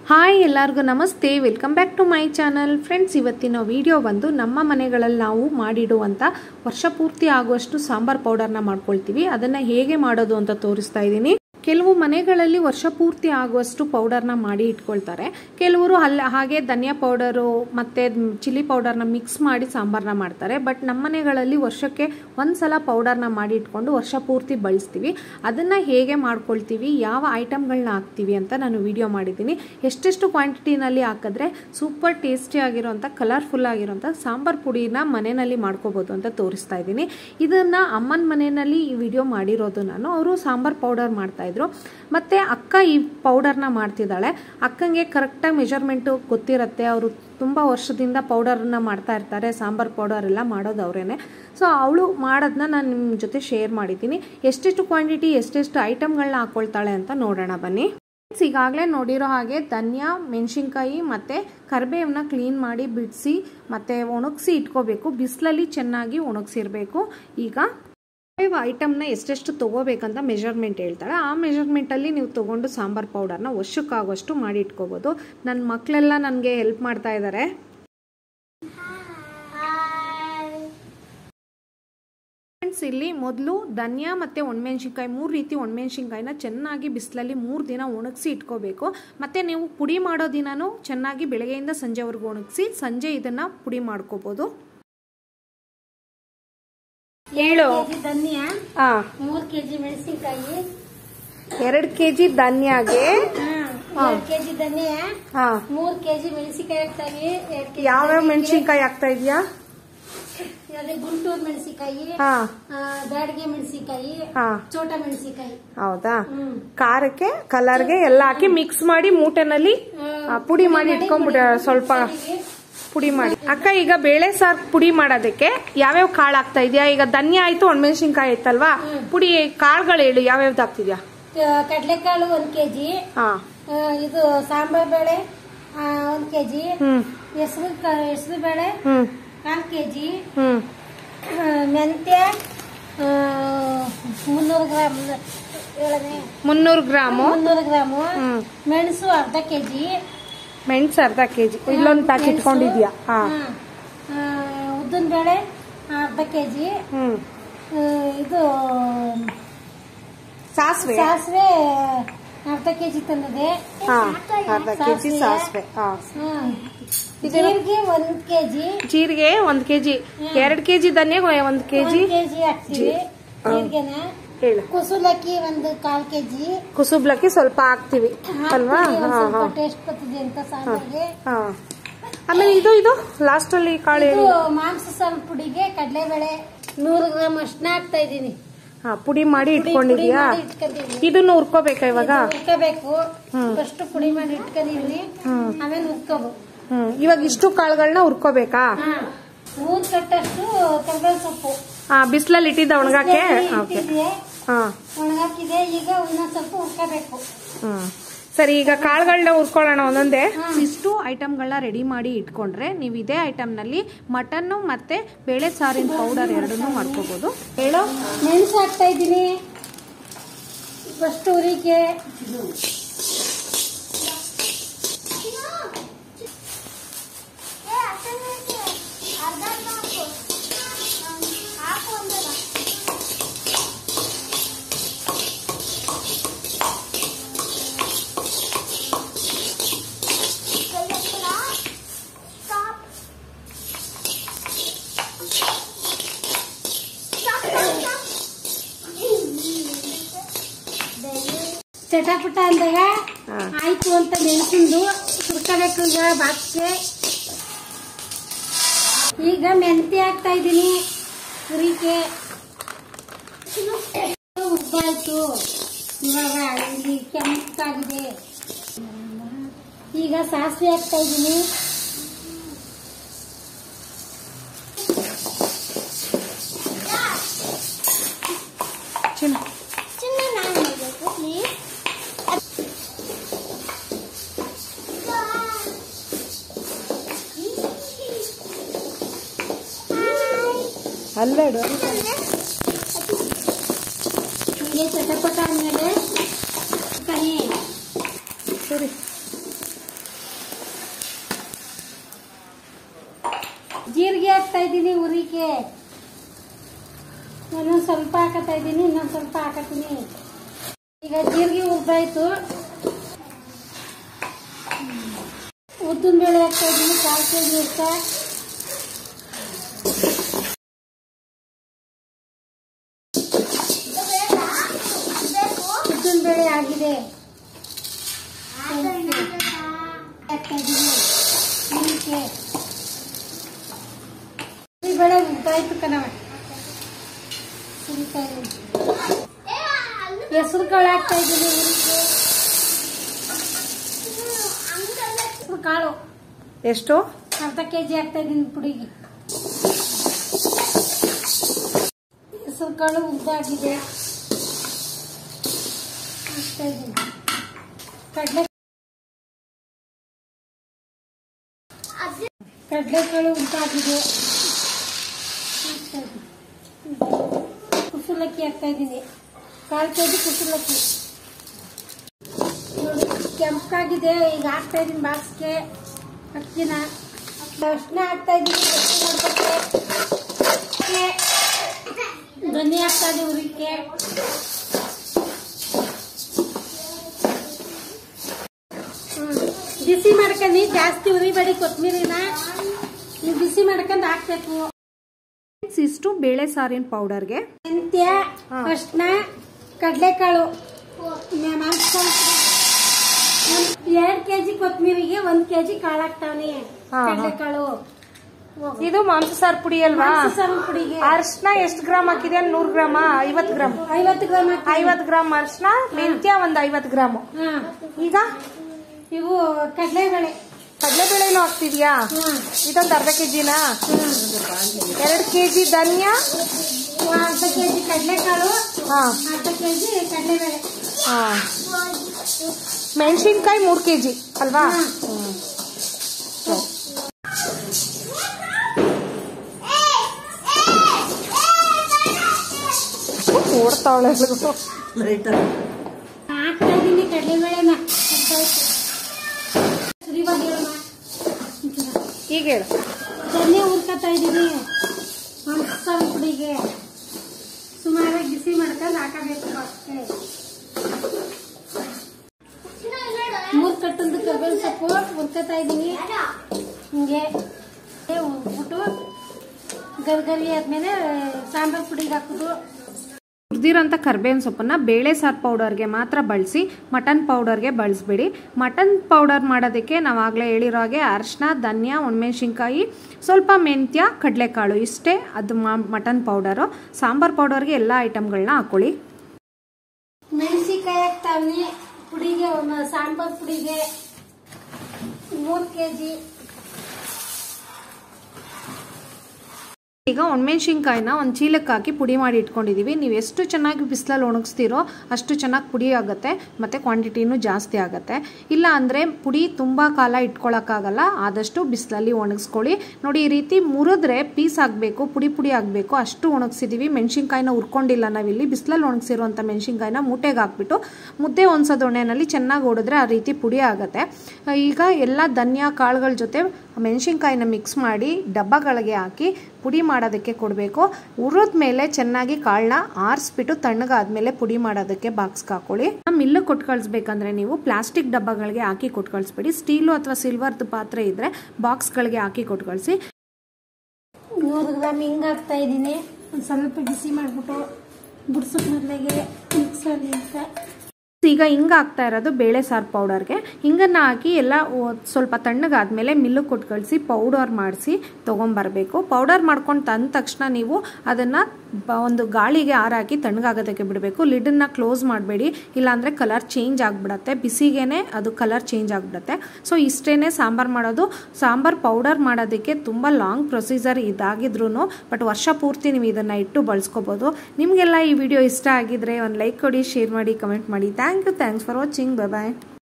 Hi ಎಲ್ಲರಿಗೂ ನಮಸ್ತೆ welcome back to my channel friends ಇವತ್ತಿನ ವಿಡಿಯೋ ಬಂದು ನಮ್ಮ ಮನೆಗಳಲ್ಲಿ ನಾವು ಮಾಡಿಡುವಂಥ ವರ್ಷ ಪೂರ್ತಿ ಆಗುವಷ್ಟು ಸಾಂಬಾರ್ ಪೌಡರ್ನ ಮಾಡ್ಕೊಳ್ತೀವಿ ಅದನ್ನು ಹೇಗೆ ಮಾಡೋದು ಅಂತ ತೋರಿಸ್ತಾ ಇದ್ದೀನಿ ಕೆಲವು ಮನೆಗಳಲ್ಲಿ ವರ್ಷ ಪೂರ್ತಿ ಆಗುವಷ್ಟು ಪೌಡರ್ನ ಮಾಡಿ ಇಟ್ಕೊಳ್ತಾರೆ ಕೆಲವರು ಅಲ್ಲ ಹಾಗೆ ಧನಿಯಾ ಪೌಡರು ಮತ್ತು ಚಿಲ್ಲಿ ಪೌಡರ್ನ ಮಿಕ್ಸ್ ಮಾಡಿ ಸಾಂಬಾರನ್ನ ಮಾಡ್ತಾರೆ ಬಟ್ ನಮ್ಮ ಮನೆಗಳಲ್ಲಿ ವರ್ಷಕ್ಕೆ ಒಂದ್ಸಲ ಪೌಡರ್ನ ಮಾಡಿ ಇಟ್ಕೊಂಡು ವರ್ಷ ಪೂರ್ತಿ ಬಳಸ್ತೀವಿ ಅದನ್ನು ಹೇಗೆ ಮಾಡ್ಕೊಳ್ತೀವಿ ಯಾವ ಐಟಮ್ಗಳನ್ನ ಹಾಕ್ತೀವಿ ಅಂತ ನಾನು ವಿಡಿಯೋ ಮಾಡಿದ್ದೀನಿ ಎಷ್ಟೆಷ್ಟು ಕ್ವಾಂಟಿಟಿನಲ್ಲಿ ಹಾಕಿದ್ರೆ ಸೂಪರ್ ಟೇಸ್ಟಿ ಆಗಿರೋಂಥ ಕಲರ್ಫುಲ್ ಆಗಿರೋಂಥ ಸಾಂಬಾರ್ ಪುಡಿನ ಮನೆಯಲ್ಲಿ ಮಾಡ್ಕೋಬೋದು ಅಂತ ತೋರಿಸ್ತಾ ಇದ್ದೀನಿ ಇದನ್ನು ಅಮ್ಮನ ಮನೆಯಲ್ಲಿ ಈ ವಿಡಿಯೋ ಮಾಡಿರೋದು ನಾನು ಅವರು ಸಾಂಬಾರ್ ಪೌಡರ್ ಮಾಡ್ತಾ ಇದ್ರು ಮತ್ತೆ ಅಕ್ಕ ಈ ಪೌಡರ್ನ ಮಾಡ್ತಿದ್ದಾಳೆ ಅಕ್ಕಂಗೆ ಕರೆಕ್ಟಾಗಿ ಮೆಜರ್ಮೆಂಟು ಗೊತ್ತಿರುತ್ತೆ ಅವರು ತುಂಬ ವರ್ಷದಿಂದ ಪೌಡರನ್ನ ಮಾಡ್ತಾ ಇರ್ತಾರೆ ಸಾಂಬಾರ್ ಪೌಡರ್ ಎಲ್ಲ ಮಾಡೋದು ಅವರೇನೆ ಸೊ ಅವಳು ಮಾಡೋದನ್ನ ನಾನು ನಿಮ್ಮ ಜೊತೆ ಶೇರ್ ಮಾಡಿದ್ದೀನಿ ಎಷ್ಟೆಷ್ಟು ಕ್ವಾಂಟಿಟಿ ಎಷ್ಟೆಷ್ಟು ಐಟಮ್ಗಳನ್ನ ಹಾಕ್ಕೊಳ್ತಾಳೆ ಅಂತ ನೋಡೋಣ ಬನ್ನಿ ಈಗಾಗಲೇ ನೋಡಿರೋ ಹಾಗೆ ಧನಿಯಾ ಮೆಣಸಿನ್ಕಾಯಿ ಮತ್ತು ಕರಿಬೇವನ್ನ ಕ್ಲೀನ್ ಮಾಡಿ ಬಿಡಿಸಿ ಮತ್ತು ಒಣಗಿಸಿ ಇಟ್ಕೋಬೇಕು ಬಿಸಿಲಲ್ಲಿ ಚೆನ್ನಾಗಿ ಒಣಗಿಸಿರ್ಬೇಕು ಈಗ ಯಾವ ಐಟಮ್ನ ಎಷ್ಟೆಷ್ಟು ತೊಗೋಬೇಕಂತ ಮೆಜರ್ಮೆಂಟ್ ಹೇಳ್ತಾಳೆ ಆ ಮೆಜರ್ಮೆಂಟಲ್ಲಿ ನೀವು ತೊಗೊಂಡು ಸಾಂಬಾರ್ ಪೌಡರ್ನ ವರ್ಷಕ್ಕಾಗುವಷ್ಟು ಮಾಡಿ ಇಟ್ಕೋಬೋದು ನನ್ನ ಮಕ್ಕಳೆಲ್ಲ ನನಗೆ ಹೆಲ್ಪ್ ಮಾಡ್ತಾ ಇದ್ದಾರೆ ಫ್ರೆಂಡ್ಸ್ ಇಲ್ಲಿ ಮೊದಲು ಧನಿಯಾ ಮತ್ತು ಒಣಮೆಣ್ಸಿನ್ಕಾಯಿ ಮೂರು ರೀತಿ ಒಣಮೆಣ್ಸಿನ್ಕಾಯಿನ ಚೆನ್ನಾಗಿ ಬಿಸಿಲಲ್ಲಿ ಮೂರು ದಿನ ಒಣಗಿಸಿ ಇಟ್ಕೋಬೇಕು ಮತ್ತು ನೀವು ಪುಡಿ ಮಾಡೋ ದಿನನೂ ಚೆನ್ನಾಗಿ ಬೆಳಗ್ಗೆಯಿಂದ ಸಂಜೆವರೆಗೂ ಒಣಗಿಸಿ ಸಂಜೆ ಇದನ್ನು ಪುಡಿ ಮಾಡ್ಕೋಬೋದು ಹೇಳು ಕೆಜಿ ಧನಿಯಾ ಹಾಂ ಮೂರ್ ಕೆಜಿ ಮೆಣಸಿನಕಾಯಿ ಎರಡು ಕೆ ಜಿ ಧನ್ಯಾಗೆ ಎರಡ್ ಕೆಜಿ ಧನಿಯಾ ಹಾಂ ಮೂರ್ ಕೆಜಿ ಮೆಣಸಿನಕಾಯಿ ಹಾಕ್ತಾವಿ ಎರಡ್ ಕೆಜಿ ಯಾವ್ಯಾವ ಮೆಣಸಿನ್ಕಾಯಿ ಆಗ್ತಾ ಇದೆಯಾ ಅದೇ ಗುಂಟೂರು ಮೆಣಸಿನಕಾಯಿ ಹಾಂ ಬ್ಯಾಡಗೆ ಮೆಣಸಿನಕಾಯಿ ಹಾಂ ಚೋಟ ಮೆಣಸಿನಕಾಯಿ ಹೌದಾ ಹ್ಮ್ ಖಾರಕ್ಕೆ ಕಲರ್ಗೆ ಎಲ್ಲ ಹಾಕಿ ಮಿಕ್ಸ್ ಮಾಡಿ ಮೂಟೆನಲ್ಲಿ ಆ, ಪುಡಿ ಮಾಡಿ ಇಟ್ಕೊಂಡ್ಬಿಡ ಸ್ವಲ್ಪ ಪುಡಿ ಮಾಡಿ ಅಕ್ಕ ಈಗ ಬೇಳೆ ಸಾರ್ ಪುಡಿ ಮಾಡೋದಕ್ಕೆ ಯಾವ್ಯಾವ ಕಾಳು ಹಾಕ್ತಾ ಇದೆಯಾ ಈಗ ಧನ್ಯ ಆಯ್ತು ಒಣಮೆಣಸಿನ್ಕಾಯಿ ಆಯ್ತಲ್ವಾ ಪುಡಿ ಕಾಳುಗಳು ಹೇಳು ಯಾವ್ಯಾವ್ದು ಹಾಕ್ತಿದ್ಯಾ ಕಡಲೆಕಾಳು ಒಂದ್ ಕೆಜಿ ಹಾ ಇದು ಸಾಂಬಾರ್ ಬೇಳೆ ಆ, ಒಂದ್ ಕೆಜಿ ಹ್ಮ್ ಹೆಸರು ಹೆಸರು ಬೇಳೆ ಹ್ಮ್ ಕಾಲ್ ಕೆಜಿ ಹ್ಮ್ ಆ, ಮೆಂತ್ಯ ಆ, ಮುನ್ನೂರು ಗ್ರಾಮ್ ಹೇಳನೆ ಮುನ್ನೂರು ಗ್ರಾಮು ಮುನ್ನೂರು ಗ್ರಾಮು ಹ್ಮ್ ಮೆಣಸು ಅರ್ಧ ಕೆಜಿ ಮೆಣಸು ಅರ್ಧ ಕೆಜಿ ಇಲ್ಲೊಂದು ಪ್ಯಾಕ್ ಇಟ್ಕೊಂಡಿದ್ಯಾ ಹಾ ಉದ್ದಿನ ಬೇಳೆ ಅರ್ಧ ಕೆಜಿ ಹ್ಮ್ ಇದು ಸಾಸಿವೆ ಸಾಸಿವೆ ಅರ್ಧ ಕೆಜಿ ತಂದಿದೆ ಹಾ ಅರ್ಧ ಕೆಜಿ ಸಾಸಿವೆ ಹಾ ಹ್ಮ್. ಜೀರಿಗೆ ಒಂದ್ ಕೆಜಿ ಜೀರಿಗೆ ಒಂದ್ ಕೆಜಿ ಎರಡ್ ಕೆಜಿ ಧನ್ಯ ಒಂದ್ ಕೆಜಿ ಒಂದ್ ಕೆಜಿ ಹಾಕ್ತಿವಿ ಜೀರಿಗೆನ ಹೇಳು ಕುಸುಲಕ್ಕಿ ಒಂದು ಕಾಲ್ ಕೆಜಿ ಕುಸುಬ್ಲಕ್ಕಿ ಸ್ವಲ್ಪ ಹಾಕ್ತಿವಿ ಅಲ್ವಾ ಹಾಕ್ತಿವಿ, ಒಂದ್ ಹಾ ಸ್ವಲ್ಪ ಹಾ ಟೇಸ್ಟ್ ಬರ್ತದೆ ಅಂತ ಸಾಂಬಾರ್ಗೆ ಹಾ ಆಮೇಲೆ ಇದು ಇದು ಲಾಸ್ಟ್ ಅಲ್ಲಿ ಕಾಳು ಇದು ಹೇಳಿ ಮಾಂಸ ಸಾರು ಪುಡಿಗೆ ಕಡಲೆಬೇಳೆ ನೂರು ಗ್ರಾಮ್ ಅಷ್ಟನ್ನ ಹಾಕ್ತಾ ಇದೀನಿ ಹಾ ಪುಡಿ ಮಾಡಿ ಪುಡಿ- ಪುಡಿ ಇಟ್ಕೊಂಡಿದ್ಯಾ ಮಾಡಿ ಇಟ್ಕೊಂಡಿದೀನಿ ಇದನ್ನು ಹುರ್ಕೋಬೇಕಾ ಇವಾಗ ಹುರ್ಕೋಬೇಕು ಫಸ್ಟ್ ಪುಡಿ ಮಾಡಿ ಇಟ್ಕೊಂಡಿದೀನಿ ಆಮೇಲೆ ಹುರ್ಕೋಬೇಕು ಹ್ಮ್ ಇವಾಗ ಇಷ್ಟು ಕಾಳುಗಳನ್ನ ಹುರ್ಕೋಬೇಕಾ ಮೂರ್ ಕಟ್ಟಷ್ಟು ಕರ್ಬೇವು ಸೊಪ್ಪು ಹಾ ಬಿಸಿಲಲ್ಲಿ ಇಟ್ಟಿದ್ದ ಒಣಗಾಕೆ ಓಕೆ ಇಟ್ಟಿದ್ದೆ, ಹಾ ಒಣಗಾಕಿದೆ ಈಗ ಇನ್ನೊಂದ್ ಸ್ವಲ್ಪ ಹುರ್ಕೋಬೇಕು ಹ್ಮ್ ಸರಿ ಈಗ ಕಾಳುಗಳನ್ನ ಹುರ್ಕೊಳ್ಳೋಣ ಒಂದೊಂದೇ ಇಷ್ಟು ಐಟಮ್ಗಳನ್ನ ರೆಡಿ ಮಾಡಿ ಇಟ್ಕೊಂಡ್ರೆ ನೀವು ಇದೇ ಐಟಮ್ನಲ್ಲಿ ಮಟನ್ನು ಮತ್ತೆ ಬೇಳೆ ಸಾರಿನ ಪೌಡರ್ ಎರಡನ್ನೂ ಮಾಡ್ಕೋಬಹುದು ಹೇಳೋ ಮೆಣಸು ಹಾಕ್ತಾ ಇದ್ದೀನಿ ಫಸ್ಟ್ ಉರಿಕೆ ಚಟಪಟ ಅಂದಾಗ ಹಾ. ಆಯ್ತು ಅಂತ ಮೆಣಸಿಂದು ಹುರ್ಕೋಬೇಕು ಈಗ ಬಾಕ್ಸ್ಗೆ ಈಗ ಮೆಂತ್ಯ ಹಾಕ್ತಾ ಇದ್ದೀನಿ ಹುರಿಕೆ ಉಬ್ಬಾಯ್ತು ಇವಾಗ ಇಲ್ಲಿ ಕೆಂಪಾಗಿದೆ ಈಗ ಸಾಸಿವೆ ಹಾಕ್ತಾ ಇದ್ದೀನಿ ಚಿನ್ನ ಚಿನ್ನ ನಾನು ಮಾಡಬೇಕು ಪ್ಲೀಸ್ ಅಲ್ಲೇಡು ಹೀಗೆ ಚಟಪಟ ಆದ್ಮೇಲೆ ಕರಿ ಸರಿ ಜೀರಿಗೆ ಹಾಕ್ತಾ ಇದ್ದೀನಿ ಉರಿಗೆ ಇನ್ನೊಂದು ಸ್ವಲ್ಪ ಹಾಕತ್ತಾ ಇದ್ದೀನಿ ಇನ್ನೊಂದು ಸ್ವಲ್ಪ ಹಾಕತ್ತೀನಿ ಈಗ ಜೀರಿಗೆ ಉದ್ದಾಯ್ತು ಉದ್ದಿನ ಬೇಳೆ ಹಾಕ್ತಾ ಇದ್ದೀನಿ ಕಾಲು ಕೆ ಜಿ ಇಷ್ಟ ಉದ್ದಿನ ಬೇಳೆ ಆಗಿದೆ ಹಾಕ್ತಾ ಇದ್ದೀನಿ ಮೆಣಕೆ ಈ ಬೇಳೆ ಉದ್ದಾಯ್ತು ಕಣವ ಸುರಿತಾ ಇದ್ದೀನಿ ಹೆಸರು ಕಾಳು ಹಾಕ್ತಾ ಇದ್ದೀನಿ ಉರಿಗೆ ಹೆಸರು ಕಾಳು ಎಷ್ಟು ಅರ್ಧ ಕೆ ಜಿ ಹಾಕ್ತಾ ಇದ್ದೀನಿ ಪುಡಿಗೆ ಹೆಸರು ಕಾಳು ಉದ್ದಾಗಿದೆ ಹಾಕ್ತಾ ಇದ್ದೀನಿ ಕಡಲೆ ಕಡಲೆಕಾಳು ಉದ್ದಾಗಿದೆ ಹಾಕ್ತಾ ಇದ್ದೀನಿ ಕುಸುಲಕ್ಕಿ ಹಾಕ್ತಾ ಇದ್ದೀನಿ ಕಾಲು ಕೆ ಜಿ ಕುಸುಲಕ್ಕಿ ನೋಡಿ ಕೆಂಪಾಗಿದೆ ಈಗ ಹಾಕ್ತಾ ಇದ್ದೀನಿ ಬಾಕ್ಸ್ಗೆ ಅಕ್ಕಿನ ಅರ್ಶಿನ ಹಾಕ್ತಾ ಇದ್ದೀನಿ ಗಟ್ಟಿ ಮಾಡ್ಕೊಕ್ಕೆ ಧನಿಯಾ ಹಾಕ್ತಾ ಇದ್ದೀನಿ ಉರಿಕೆ ಹ್ಮ್. ಬಿಸಿ ಮಾಡ್ಕೊಂಡು ಜಾಸ್ತಿ ಉರಿಬೇಡಿ ಕೊತ್ತಂಬರಿನ ನೀವು ಬಿಸಿ ಮಾಡ್ಕೊಂಡು ಹಾಕ್ಬೇಕು ಇಷ್ಟು ಬೇಳೆ ಸಾರಿನ ಪೌಡರ್ಗೆ ಮೆಂತ್ಯ ಹಾ. ಅರ್ಶಿನ ಕಡಲೆಕಾಳು ಎರಡ್ ಕೆಜಿ ಕೊತ್ತಂಬರಿಗೆ ಒಂದ್ ಕೆಜಿ ಕಾಳು ಹಾಕ್ತಾವನಿ ಹಾ, ಹಾ. ಕಡಲೆಕಾಳು ಇದು ಮಾಂಸ ಸಾರು ಪುಡಿ ಅಲ್ವಾ ಸಾರು ಪುಡಿಗೆ ಅರ್ಶನ ಎಷ್ಟು ಗ್ರಾಮ್ ಹಾಕಿದೆ ನೂರ್ ಗ್ರಾಮ ಐವತ್ ಗ್ರಾಮ್ ಐವತ್ತು ಗ್ರಾಮ್ ಹಾಕ್ತೀನಿ. ಐವತ್ ಗ್ರಾಮ್ ಅರ್ಶನ ಮೆಂತ್ಯ ಒಂದ್ ಐವತ್ ಗ್ರಾಮ್ ಹಾ ಈಗ ಇವು ಕಡಲೆಬೇಳೆ ಕಡಲೆಬೇಳೆನೂ ಹಾಕ್ತಿದ್ಯಾ ಹಾ ಇದೊಂದು ಅರ್ಧ ಕೆಜಿನಾ ಎರಡ್ ಕೆಜಿ ಧನ್ಯ ಅರ್ಧ ಕೆಜಿ ಕಡಲೆಕಾಳು ಹಾ ಅರ್ಧ ಕೆಜಿ ಕಡಲೆಬೇಳೆ ಹಾ ಮೆಣಸಿನ್ಕಾಯಿ ಮೂರ್ ಕೆಜಿ ಅಲ್ವಾ ಹಾ. ಹ್ಮ್. ಓಡ್ತಾವಳೆ ಎಲ್ರಿಗೂ. ಹಾಕ್ತಾ ಇದೀನಿ ಕಡಲೆಬೇಳೆನ ಇವಾಗ ಹೇಳಮ್ಮ ಈಗ ಹೇಳು ಧನ್ಯ ಹುರ್ಕೊತಾ ಇದ್ದೀನಿ ಮಾಂಸ ಪುಡಿಗೆ ಸುಮಾರಾಗಿ ಬಿಸಿ ಮಾಡ್ಕೊಂಡು ಹಾಕಬೇಕು ಅಷ್ಟೇ ಮೂರು ಕಟ್ಟಂದು ಕರ್ಬೇವಿನ ಸೊಪ್ಪು ಹುರ್ಕೊತಾ ಇದ್ದೀನಿ ಹಿಂಗೆ ಹುರ್ಬಿಟ್ಟು ಗರ್ಗರಿ ಆದ್ಮೇಲೆ ಸಾಂಬಾರ್ ಪುಡಿಗೆ ಹಾಕೋದು ಹುರಿದಿರೋಂಥ ಕರ್ಬೇವಿನ ಸೊಪ್ಪನ್ನ ಬೇಳೆ ಸಾರು ಪೌಡರ್ಗೆ ಮಾತ್ರ ಬಳಸಿ ಮಟನ್ ಪೌಡರ್ಗೆ ಬಳಸಬೇಡಿ ಮಟನ್ ಪೌಡರ್ ಮಾಡೋದಕ್ಕೆ ನಾವು ಆಗಲೇ ಹೇಳಿರೋ ಹಾಗೆ ಅರಿಶಿನ ಧನ್ಯ ಒಣಮೆಣಸಿನ್ಕಾಯಿ ಸ್ವಲ್ಪ ಮೆಂತ್ಯ ಕಡಲೆಕಾಳು ಇಷ್ಟೇ ಅದು ಮಟನ್ ಪೌಡರು ಸಾಂಬಾರ್ ಪೌಡರ್ಗೆ ಎಲ್ಲ ಐಟಮ್ಗಳನ್ನ ಹಾಕೊಳ್ಳಿ ಮೆಣಸಿನ್ಕಾಯಿ ಹಾಕ್ತಾವ್ನಿ ಪುಡಿಗೆ ಒಂದು ಸಾಂಬಾರ್ ಪುಡಿಗೆ ಮೂರು ಕೆ ಜಿ ಈಗ ಒಣಮೆಣ್ಸಿನ್ಕಾಯಿನ ಒಂದು ಚೀಲಕ್ಕೆ ಹಾಕಿ ಪುಡಿ ಮಾಡಿ ಇಟ್ಕೊಂಡಿದ್ದೀವಿ ನೀವು ಎಷ್ಟು ಚೆನ್ನಾಗಿ ಬಿಸಿಲಲ್ಲಿ ಒಣಗಿಸ್ತೀರೋ ಅಷ್ಟು ಚೆನ್ನಾಗಿ ಪುಡಿ ಆಗುತ್ತೆ ಮತ್ತು ಕ್ವಾಂಟಿಟಿನೂ ಜಾಸ್ತಿ ಆಗುತ್ತೆ ಇಲ್ಲ ಅಂದರೆ ಪುಡಿ ತುಂಬ ಕಾಲ ಇಟ್ಕೊಳ್ಳೋಕ್ಕಾಗಲ್ಲ ಆದಷ್ಟು ಬಿಸಿಲಲ್ಲಿ ಒಣಗಿಸ್ಕೊಳ್ಳಿ ನೋಡಿ ಈ ರೀತಿ ಮುರಿದ್ರೆ ಪೀಸ್ ಆಗಬೇಕು ಪುಡಿ ಪುಡಿ ಆಗಬೇಕು ಅಷ್ಟು ಒಣಗಿಸಿದ್ದೀವಿ ಮೆಣಸಿನ್ಕಾಯಿನ ಹುರ್ಕೊಂಡಿಲ್ಲ ನಾವಿಲ್ಲಿ ಬಿಸಿಲಲ್ಲಿ ಒಣಗಿಸಿರುವಂಥ ಮೆಣಸಿನ್ಕಾಯಿನ ಮೂಟೆಗೆ ಹಾಕ್ಬಿಟ್ಟು ಮುದ್ದೆ ಒಣಸೋದೊಣ್ಣೆನಲ್ಲಿ ಚೆನ್ನಾಗಿ ಹೊಡೆದ್ರೆ ಆ ರೀತಿ ಪುಡಿ ಆಗುತ್ತೆ ಈಗ ಎಲ್ಲ ಧನ್ಯ ಕಾಳುಗಳ ಜೊತೆ ಮೆಣಸಿನ್ಕಾಯಿನ ಮಿಕ್ಸ್ ಮಾಡಿ ಡಬ್ಬಗಳಿಗೆ ಹಾಕಿ ಪುಡಿ ಮಾಡೋದಕ್ಕೆ ಕೊಡಬೇಕು ಹುರಿದ ಮೇಲೆ ಚೆನ್ನಾಗಿ ಕಾಳನ್ನ ಆರಿಸ್ಬಿಟ್ಟು ತಣ್ಣಗಾದ್ಮೇಲೆ ಪುಡಿ ಮಾಡೋದಕ್ಕೆ ಬಾಕ್ಸ್ಗೆ ಹಾಕೊಳ್ಳಿ ಮಿಲ್ಲು ಕೊಟ್ಟು ಕಳಿಸ್ಬೇಕಂದ್ರೆ ನೀವು ಪ್ಲಾಸ್ಟಿಕ್ ಡಬ್ಬಗಳಿಗೆ ಹಾಕಿ ಕೊಟ್ಟು ಕಳಿಸ್ಬೇಡಿ ಸ್ಟೀಲು ಅಥವಾ ಸಿಲ್ವರ್ದು ಪಾತ್ರೆ ಇದ್ದರೆ ಬಾಕ್ಸ್ಗಳಿಗೆ ಹಾಕಿ ಕೊಟ್ಟು ಕಳಿಸಿ ನೂರು ಗ್ರಾಮ್ ಹಿಂಗೆ ಹಾಕ್ತಾ ಇದ್ದೀನಿ ಒಂದು ಸ್ವಲ್ಪ ಬಿಸಿ ಮಾಡಿಬಿಟ್ಟು ಬುಡ್ಸೋಕ್ ಮೊದಲಿಗೆ ಮಿಕ್ಸಲ್ಲಿ ಅಂತ ಈಗ ಹಿಂಗೆ ಹಾಕ್ತಾ ಇರೋದು ಬೇಳೆ ಸಾರು ಪೌಡರ್ಗೆ ಹಿಂಗನ್ನು ಹಾಕಿ ಎಲ್ಲ ಒ- ಸ್ವಲ್ಪ ತಣ್ಣಗಾದ್ಮೇಲೆ ಮಿಲ್ಲು ಕೊಟ್ಟು ಕಳಿಸಿ ಪೌಡರ್ ಮಾಡಿಸಿ ತೊಗೊಂಬರ್ಬೇಕು ಪೌಡರ್ ಮಾಡ್ಕೊಂಡು ತಂದ ತಕ್ಷಣ ನೀವು ಅದನ್ನು ಒಂದು ಗಾಳಿಗೆ ಆರಾಕಿ ತಣ್ಣಗಾಗೋದಕ್ಕೆ ಬಿಡಬೇಕು ಲಿಡನ್ನು ಕ್ಲೋಸ್ ಮಾಡಬೇಡಿ ಇಲ್ಲಾಂದರೆ ಕಲರ್ ಚೇಂಜ್ ಆಗಿಬಿಡತ್ತೆ ಬಿಸಿಗೇನೆ ಅದು ಕಲರ್ ಚೇಂಜ್ ಆಗಿಬಿಡುತ್ತೆ ಸೊ ಇಷ್ಟೇ ಸಾಂಬಾರು ಮಾಡೋದು ಸಾಂಬಾರು ಪೌಡರ್ ಮಾಡೋದಕ್ಕೆ ತುಂಬ ಲಾಂಗ್ ಪ್ರೊಸೀಜರ್ ಇದಾಗಿದ್ರೂ ಬಟ್ ವರ್ಷ ಪೂರ್ತಿ ನೀವು ಇದನ್ನು ಇಟ್ಟು ಬಳಸ್ಕೋಬೋದು ನಿಮಗೆಲ್ಲ ಈ ವಿಡಿಯೋ ಇಷ್ಟ ಆಗಿದ್ರೆ ಒಂದು ಲೈಕ್ ಕೊಡಿ ಶೇರ್ ಮಾಡಿ ಕಮೆಂಟ್ ಮಾಡಿ thank you thanks for watching bye bye